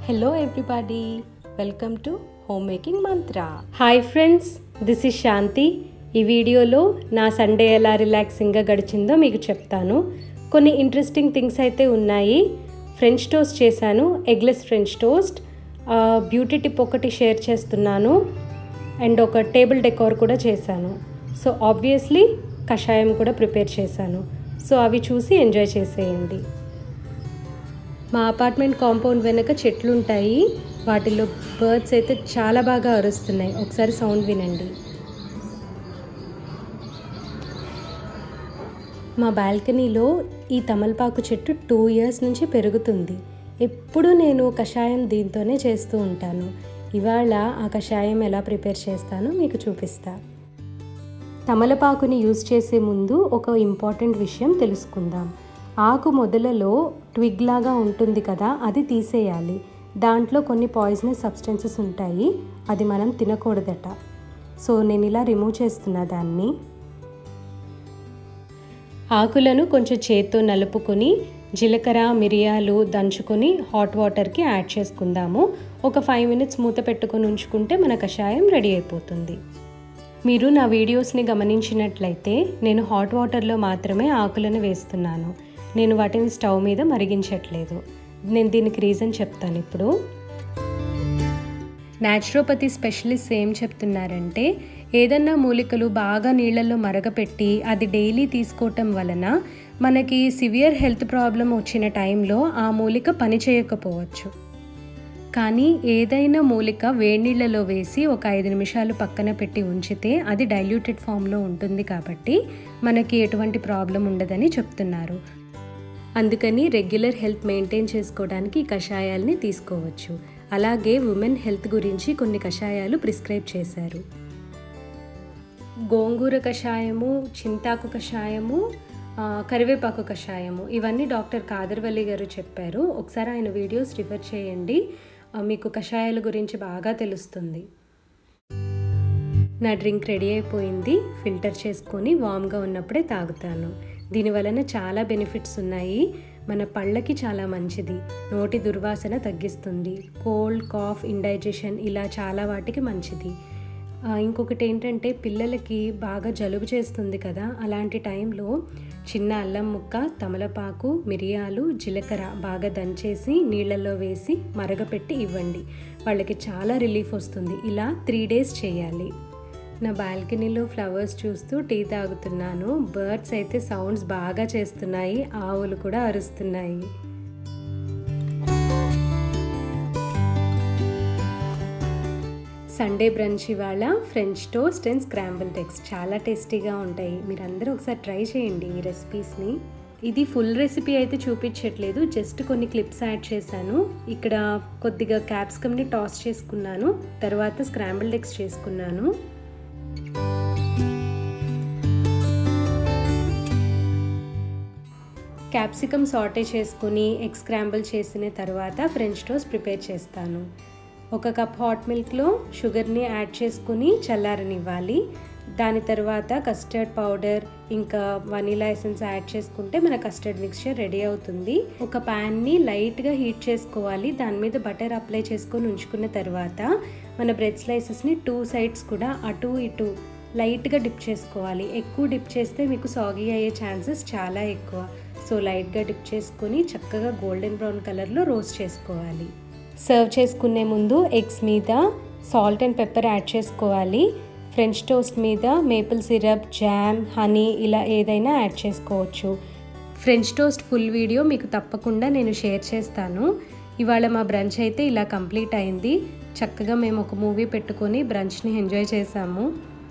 Hello everybody welcome to home making mantra hi friends this is Shanti ఈ వీడియోలో నా Sunday ఎలా రిలాక్సింగ్గా గడిచిందో మీకు చెప్తాను కొన్ని ఇంట్రెస్టింగ్ థింగ్స్ అయితే ఉన్నాయి ఫ్రెంచ్ టోస్ట్ చేశాను eggless French toast beauty tip ఒకటి షేర్ చేస్తున్నాను అండ్ ఒక టేబుల్ డెకోర్ కూడా చేశాను సో ఆబ్వియస్లీ కషాయం కూడా ప్రిపేర్ చేశాను సో అవి చూసి ఎంజాయ్ చేసేయండి మా అపార్ట్మెంట్ కాంపౌండ్ వెనక చెట్లు ఉంటాయి వాటిలో బర్డ్స్ అయితే చాలా బాగా అరుస్తున్నాయి ఒకసారి సౌండ్ వినండి మా బాల్కనీలో ఈ తమలపాకు చెట్టు టూ ఇయర్స్ నుంచి పెరుగుతుంది ఎప్పుడు నేను కషాయం దీంతోనే చేస్తూ ఉంటాను ఇవాళ ఆ కషాయం ఎలా ప్రిపేర్ చేస్తానో మీకు చూపిస్తా తమలపాకుని యూజ్ చేసే ముందు ఒక ఇంపార్టెంట్ విషయం తెలుసుకుందాం ఆకు మొదలలో ట్విగ్ లాగా ఉంటుంది కదా అది తీసేయాలి దాంట్లో కొన్ని పాయిజనస్ సబ్స్టెన్సెస్ ఉంటాయి అది మనం తినకూడదట సో నేను ఇలా రిమూవ్ చేస్తున్నా దాన్ని ఆకులను కొంచెం చేత్తో నలుపుకొని జీలకర్ర మిరియాలు దంచుకొని హాట్ వాటర్కి యాడ్ చేసుకుందాము ఒక ఫైవ్ మినిట్స్ మూత పెట్టుకొని ఉంచుకుంటే మన కషాయం రెడీ అయిపోతుంది మీరు నా వీడియోస్ని గమనించినట్లయితే నేను హాట్ వాటర్లో మాత్రమే ఆకులను వేస్తున్నాను నేను వాటిని స్టవ్ మీద మరిగించట్లేదు నేను దీనికి రీజన్ చెప్తాను ఇప్పుడు న్యాచురోపతి స్పెషలిస్ట్ ఏం చెప్తున్నారంటే ఏదన్నా మూలికలు బాగా నీళ్ళల్లో మరగపెట్టి అది డైలీ తీసుకోవటం వలన మనకి సివియర్ హెల్త్ ప్రాబ్లం వచ్చిన టైంలో ఆ మూలిక పని చేయకపోవచ్చు కానీ ఏదైనా మూలిక వేడినీళ్ళలో వేసి ఒక ఐదు నిమిషాలు పక్కన పెట్టి ఉంచితే అది డైల్యూటెడ్ ఫామ్లో ఉంటుంది కాబట్టి మనకి ఎటువంటి ప్రాబ్లం ఉండదని చెప్తున్నారు అందుకని రెగ్యులర్ హెల్త్ మెయింటైన్ చేసుకోవడానికి ఈ కషాయాల్ని తీసుకోవచ్చు అలాగే ఉమెన్ హెల్త్ గురించి కొన్ని కషాయాలు ప్రిస్క్రైబ్ చేశారు గోంగూర కషాయము చింతాకు కషాయము కరివేపాకు కషాయము ఇవన్నీ డాక్టర్ కాదర్వల్లి గారు చెప్పారు ఒకసారి ఆయన వీడియోస్ రిఫర్ చేయండి మీకు కషాయాల గురించి బాగా తెలుస్తుంది నా డ్రింక్ రెడీ అయిపోయింది ఫిల్టర్ చేసుకొని వామ్గా ఉన్నప్పుడే తాగుతాను దీని వలన చాలా బెనిఫిట్స్ ఉన్నాయి మన పళ్ళకి చాలా మంచిది నోటి దుర్వాసన తగ్గిస్తుంది కోల్డ్ కాఫ్ ఇండైజెషన్ ఇలా చాలా వాటికి మంచిది ఇంకొకటి ఏంటంటే పిల్లలకి బాగా జలుబు చేస్తుంది కదా అలాంటి టైంలో చిన్న అల్లం ముక్క తమలపాకు మిరియాలు జీలకర్ర బాగా దంచేసి నీళ్ళల్లో వేసి మరగపెట్టి ఇవ్వండి వాళ్ళకి చాలా రిలీఫ్ వస్తుంది ఇలా త్రీ డేస్ చేయాలి నా బాల్కనీలో ఫ్లవర్స్ చూస్తూ టీ తాగుతున్నాను బర్డ్స్ అయితే సౌండ్స్ బాగా చేస్తున్నాయి ఆవులు కూడా అరుస్తున్నాయి సండే బ్రంచ్ ఇవాళ French toast and scramble eggs చాలా టేస్టీగా ఉంటాయి మీరందరూ ఒకసారి ట్రై చేయండి ఈ రెసిపీస్ని ఇది ఫుల్ రెసిపీ అయితే చూపించట్లేదు జస్ట్ కొన్ని క్లిప్స్ యాడ్ చేశాను ఇక్కడ కొద్దిగా క్యాప్సికమ్ని టాస్ చేసుకున్నాను తర్వాత స్క్రాంబుల్ టెక్స్ చేసుకున్నాను క్యాప్సికమ్ సాటే చేసుకుని ఎగ్ స్క్రాంబుల్ చేసిన తర్వాత ఫ్రెంచ్ టోస్ట్ ప్రిపేర్ చేస్తాను ఒక కప్ హాట్ మిల్క్లో షుగర్ని యాడ్ చేసుకుని చల్లారనివ్వాలి దాని తర్వాత కస్టర్డ్ పౌడర్ ఇంకా వనీలా ఎసెన్స్ యాడ్ చేసుకుంటే మన కస్టర్డ్ మిక్స్చర్ రెడీ అవుతుంది ఒక ప్యాన్ని లైట్గా హీట్ చేసుకోవాలి దాని మీద బటర్ అప్లై చేసుకొని ఉంచుకున్న తర్వాత మన బ్రెడ్ స్లైసెస్ని టూ సైడ్స్ కూడా అటు ఇటు లైట్గా డిప్ చేసుకోవాలి ఎక్కువ డిప్ చేస్తే మీకు సాగీ అయ్యే ఛాన్సెస్ చాలా ఎక్కువ సో లైట్గా డిప్ చేసుకొని చక్కగా గోల్డెన్ బ్రౌన్ కలర్లో రోస్ట్ చేసుకోవాలి సర్వ్ చేసుకునే ముందు ఎగ్స్ మీద సాల్ట్ అండ్ పెప్పర్ యాడ్ చేసుకోవాలి ఫ్రెంచ్ టోస్ట్ మీద మేపుల్ సిరప్ జామ్ హనీ ఇలా ఏదైనా యాడ్ చేసుకోవచ్చు ఫ్రెంచ్ టోస్ట్ ఫుల్ వీడియో మీకు తప్పకుండా నేను షేర్ చేస్తాను ఇవాళ మా బ్రంచ్ అయితే ఇలా కంప్లీట్ అయింది చక్కగా మేము ఒక మూవీ పెట్టుకొని బ్రంచ్ని ఎంజాయ్ చేసాము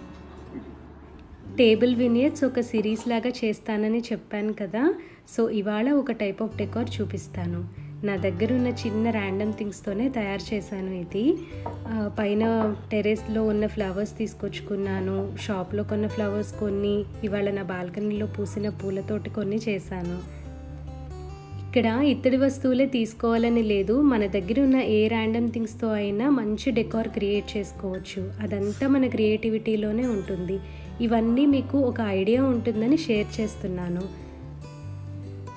టేబుల్ వినియట్స్ ఒక సిరీస్ లాగా చేస్తానని చెప్పాను కదా సో ఇవాళ ఒక టైప్ ఆఫ్ డెకోర్ చూపిస్తాను నా దగ్గర ఉన్న చిన్న ర్యాండమ్ థింగ్స్తోనే తయారు చేశాను ఇది పైన టెరెస్లో ఉన్న ఫ్లవర్స్ తీసుకొచ్చుకున్నాను షాప్లో కొన్న ఫ్లవర్స్ కొన్ని ఇవాళ నా బాల్కనీలో పూసిన పూలతోటి కొన్ని చేశాను ఇక్కడ ఇత్తడి వస్తువులే తీసుకోవాలని లేదు మన దగ్గర ఉన్న ఏ ర్యాండమ్ థింగ్స్తో అయినా మంచి డెకార్ క్రియేట్ చేసుకోవచ్చు అదంతా మన క్రియేటివిటీలోనే ఉంటుంది ఇవన్నీ మీకు ఒక ఐడియా ఉంటుందని షేర్ చేస్తున్నాను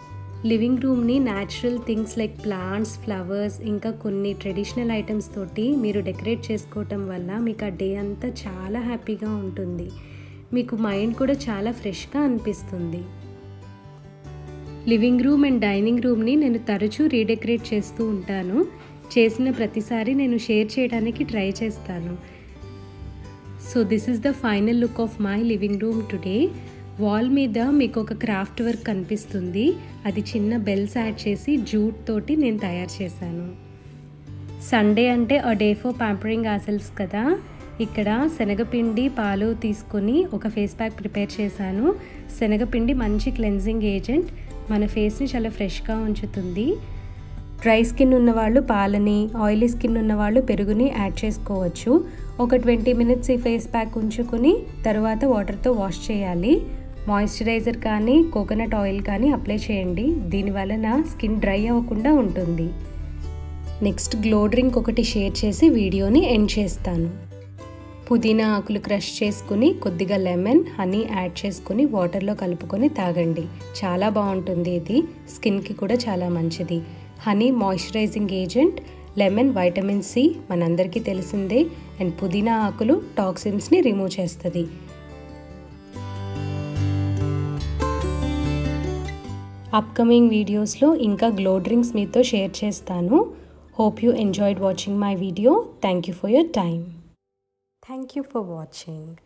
లివింగ్ రూమ్ని natural things like plants flowers ఇంకా కొన్ని ట్రెడిషనల్ ఐటమ్స్ తోటి మీరు డెకరేట్ చేసుకోవటం వల్ల మీకు ఆ డే అంతా చాలా హ్యాపీగా ఉంటుంది మీకు మైండ్ కూడా చాలా ఫ్రెష్గా అనిపిస్తుంది లివింగ్ రూమ్ అండ్ డైనింగ్ రూమ్ని నేను తరచూ రీడెకరేట్ చేస్తూ ఉంటాను చేసిన ప్రతిసారి నేను షేర్ చేయడానికి ట్రై చేస్తాను so this is the final look of my living room today wall మీద మీకు ఒక క్రాఫ్ట్ వర్క్ కనిపిస్తుంది అది చిన్న బెల్స్ యాడ్ చేసి జూట్ తోటి నేను తయారు చేశాను సండే అంటే a day for pampering ourselves కదా ఇక్కడ శనగపిండి పాలు తీసుకొని ఒక ఫేస్ ప్యాక్ ప్రిపేర్ చేశాను శనగపిండి మంచి క్లెన్జింగ్ ఏజెంట్ మన ఫేస్ని చాలా ఫ్రెష్గా ఉంచుతుంది డ్రై స్కిన్ ఉన్నవాళ్ళు పాలని ఆయిలీ స్కిన్ ఉన్నవాళ్ళు పెరుగుని యాడ్ చేసుకోవచ్చు ఒక ట్వంటీ మినిట్స్ ఈ ఫేస్ ప్యాక్ ఉంచుకొని తర్వాత వాటర్తో వాష్ చేయాలి మాయిశ్చరైజర్ కానీ కోకోనట్ ఆయిల్ కానీ అప్లై చేయండి దీని వలన స్కిన్ డ్రై అవ్వకుండా ఉంటుంది నెక్స్ట్ గ్లో డ్రింక్ ఒకటి షేర్ చేసి వీడియోని ఎండ్ చేస్తాను పుదీనా ఆకులు క్రష్ చేసుకుని కొద్దిగా లెమన్ హనీ యాడ్ చేసుకుని వాటర్లో కలుపుకొని తాగండి చాలా బాగుంటుంది ఇది స్కిన్కి కూడా చాలా మంచిది honey moisturising agent lemon vitamin C మనందరికీ తెలిసిందే అండ్ పుదీనా ఆకులు టాక్సిన్స్ని రిమూవ్ చేస్తుంది అప్కమింగ్ వీడియోస్లో ఇంకా గ్లో డ్రింక్స్ మీతో షేర్ చేస్తాను hope you enjoyed watching my video thank you for your time Thank you for watching.